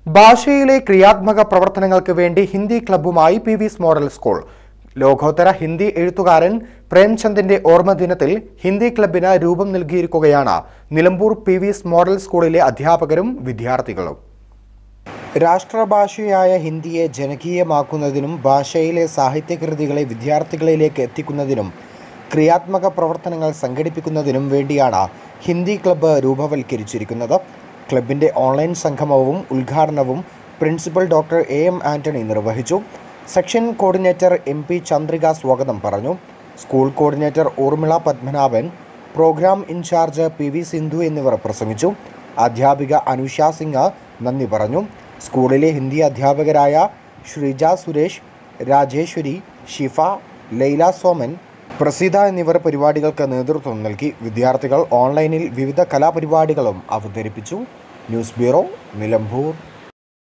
ഭാഷയിലെ ക്രിയാത്മക പ്രവർത്തനങ്ങൾക്ക് വേണ്ടി ഹിന്ദി ക്ലബ്ബുമായി പി വിസ് മോഡൽ സ്കൂൾ ലോകോത്തര ഹിന്ദി എഴുത്തുകാരൻ പ്രേംചന്ദിന്റെ ഓർമ്മ ദിനത്തിൽ ഹിന്ദി ക്ലബിന് രൂപം നൽകിയിരിക്കുകയാണ് നിലമ്പൂർ പി വിസ് മോഡൽ സ്കൂളിലെ അധ്യാപകരും വിദ്യാർത്ഥികളും രാഷ്ട്രഭാഷയായ ഹിന്ദിയെ ജനകീയമാക്കുന്നതിനും ഭാഷയിലെ സാഹിത്യകൃതികളെ വിദ്യാർത്ഥികളിലേക്ക് എത്തിക്കുന്നതിനും ക്രിയാത്മക പ്രവർത്തനങ്ങൾ സംഘടിപ്പിക്കുന്നതിനും വേണ്ടിയാണ് ഹിന്ദി ക്ലബ്ബ് രൂപവൽക്കരിച്ചിരിക്കുന്നത് ക്ലബിൻ്റെ ഓൺലൈൻ സംഗമവും ഉദ്ഘാടനവും principal doctor A M Antony നിർവഹിച്ചു section coordinator M P Chandrika സ്വാഗതം പറഞ്ഞു school coordinator Urmila Padmanabhan programme in charge P V Sindhu എന്നിവർ പ്രസംഗിച്ചു അധ്യാപിക അനുഷ സിംഗ് നന്ദി പറഞ്ഞു സ്കൂളിലെ ഹിന്ദി അധ്യാപകരായ ശ്രീജ സുരേഷ് രാജേശ്വരി ഷിഫ ലൈല സോമൻ പ്രസീത എന്നിവർ പരിപാടികൾക്ക് നേതൃത്വം നൽകി വിദ്യാർത്ഥികൾ ഓൺലൈനിൽ വിവിധ കലാപരിപാടികളും അവതരിപ്പിച്ചു ന്യൂസ് ബ്യൂറോ നിലമ്പൂർ